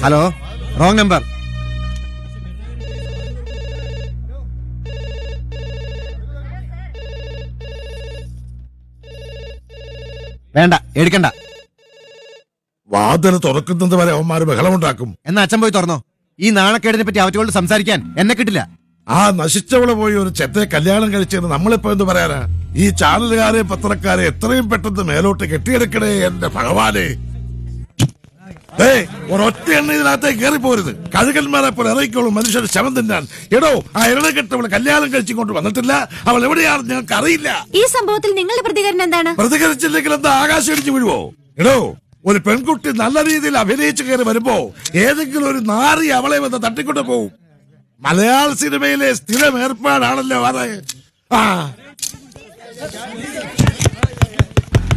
hello wrong number വേണ്ട എടുക്കണ്ട വാതിൽ തുറക്കുന്നത് വരെ അവന്മാര് ബഹളമുണ്ടാക്കും എന്നാ അച്ഛൻ പോയി തുറന്നോ ഈ നാണക്കേടിനെ പറ്റി അവറ്റോട് സംസാരിക്കാൻ എന്നെ കിട്ടില്ല ആ നശിച്ചവളെ പോയി ഒരു ചെത്തെ കല്യാണം കഴിച്ചെന്ന് നമ്മളിപ്പോ എന്ത് പറയാനാ ഈ ചാനലുകാരെ പത്രക്കാരെ എത്രയും പെട്ടെന്ന് മേലോട്ട് കെട്ടിയെടുക്കണേ എന്റെ ഭഗവാനെ ഏയ് ഒരൊറ്റ എണ്ണ ഇതിനകത്തേക്ക് കയറി പോരുത് കഴുകന്മാരെ പോലെ ഇറങ്ങിക്കോളും മനുഷ്യർ ശവം തിന്നാൻ എടോ ആ ഇരണക്കെട്ടവളെ കല്യാണം കഴിച്ചുകൊണ്ട് വന്നിട്ടില്ല അവൾ എവിടെയാണെന്ന് ഞങ്ങൾക്ക് അറിയില്ല ഈ സംഭവത്തിൽ നിങ്ങളുടെ പ്രതികരണം എന്താണ് പ്രതികരിച്ചില്ലെങ്കിൽ എന്താ ആകാശം ഇടിച്ചു വീഴുവോ എടോ ഒരു പെൺകുട്ടി നല്ല രീതിയിൽ അഭിനയിച്ചു കയറി വരുമ്പോ ഏതെങ്കിലും ഒരു നാറി അവളെ വന്ന് തട്ടിക്കൊണ്ട് പോവും മലയാള സിനിമയിലെ സ്ഥിരം ഏർപ്പാടാണല്ലോ അത് ആ